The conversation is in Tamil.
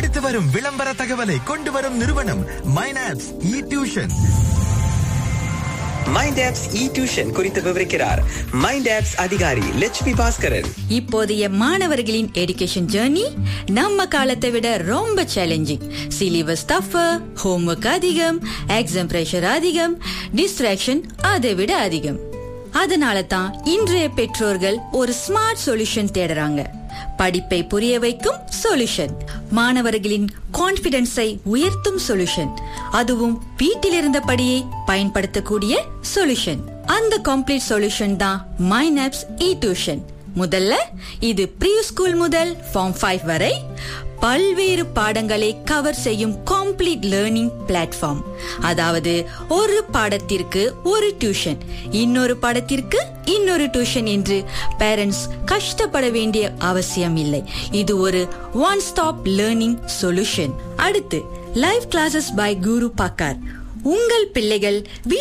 அடுத்து வரும் விளம்பர தகவலை கொண்டு வரும் நிறுவனம் மைனாப்ஸ் e tuition mind apps e tuition குறித்து விவரிக்கிறார் மைண்ட் ஆப்ஸ் அதிகாரி லட்சுமி பாஸ்கரன் இப்போதைய மாணவர்களின் எடுகேஷன் ஜேர்னி நம்ம காலத்தை விட ரொம்ப சேலஞ்சிங் சிலிபஸ் டஃபர் ஹோம்ஒர்க் அதிகம் எக்ஸாம் பிரஷர் அதிகம் டிஸ்ட்ராக்ஷன் அதை விட அதிகம் அதனால தான் இன்றைய பெற்றோர்கள் ஒரு ஸ்மார்ட் சொல்யூஷன் தேடுறாங்க படிப்பை புரிய வைக்கும் சொல்யூஷன் மாணவர்களின் கான்பிடன்ஸை உயர்த்தும் சொல்யூஷன் அதுவும் வீட்டில் இருந்தபடியே பயன்படுத்தக்கூடிய சொல்யூஷன் அந்த கம்ப்ளீட் சொல்யூஷன் தான் மைனாப்ஸ் இ டியூஷன் முதல்ல இது ப்ரீ ஸ்கூல் முதல் ஃபார்ம் ஃபைவ் வரை பல்வேறு பாடங்களை கவர் செய்யும் காம்ப்ளீட் லேர்னிங் பிளாட்ஃபார்ம் அதாவது ஒரு பாடத்திற்கு ஒரு டியூஷன் இன்னொரு பாடத்திற்கு இன்னொரு டியூஷன் என்று பேரண்ட்ஸ் கஷ்டப்பட வேண்டிய அவசியம் இல்லை இது ஒரு ஒன் ஸ்டாப் லேர்னிங் சொல்யூஷன் அடுத்து லைவ் கிளாஸஸ் பை குரு பாக்கார் உங்கள் பிள்ளைகள்